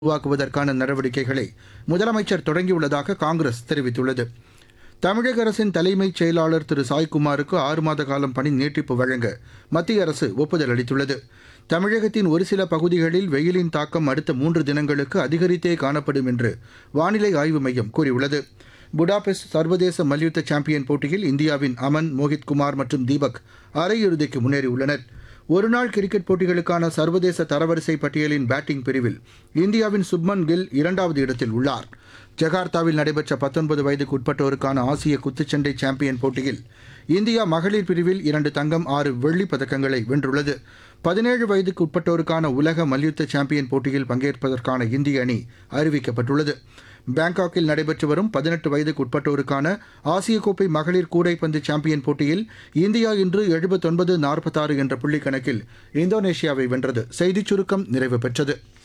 உருவாக்குவதற்கான நடவடிக்கைகளை முதலமைச்சர் தொடங்கியுள்ளதாக காங்கிரஸ் தெரிவித்துள்ளது தமிழக அரசின் தலைமைச் செயலாளர் திரு சாய்குமாருக்கு ஆறு மாத காலம் பணி நீட்டிப்பு வழங்க மத்திய அரசு ஒப்புதல் அளித்துள்ளது தமிழகத்தின் ஒரு சில பகுதிகளில் வெயிலின் தாக்கம் அடுத்த மூன்று தினங்களுக்கு அதிகரித்தே காணப்படும் என்று வானிலை ஆய்வு மையம் கூறியுள்ளது புடாபெஸ்ட் சர்வதேச மல்யுத்த சாம்பியன் போட்டியில் இந்தியாவின் அமன் மோஹித் குமார் மற்றும் தீபக் அரையிறுதிக்கு முன்னேறியுள்ளனர் ஒருநாள் கிரிக்கெட் போட்டிகளுக்கான சர்வதேச தரவரிசை பட்டியலின் பேட்டிங் பிரிவில் இந்தியாவின் சுப்மன் கில் இரண்டாவது இடத்தில் உள்ளார் ஜகார்த்தாவில் நடைபெற்ற பத்தொன்பது வயதுக்கு உட்பட்டோருக்கான ஆசிய குத்துச்சண்டை சாம்பியன் போட்டியில் இந்தியா மகளிர் பிரிவில் இரண்டு தங்கம் ஆறு வெள்ளிப் பதக்கங்களை வென்றுள்ளது பதினேழு வயதுக்கு உட்பட்டோருக்கான உலக மல்யுத்த சாம்பியன் போட்டியில் பங்கேற்பதற்கான இந்திய அணி அறிவிக்கப்பட்டுள்ளது பாங்காக்கில் நடைபெற்று வரும் பதினெட்டு வயதுக்கு உட்பட்டோருக்கான ஆசிய கோப்பை மகளிர் கூடைப்பந்து சாம்பியன் போட்டியில் இந்தியா இன்று எழுபத்தொன்பது நாற்பத்தாறு என்ற புள்ளிக் கணக்கில் இந்தோனேஷியாவை வென்றது செய்திச் சுருக்கம் நிறைவு பெற்றது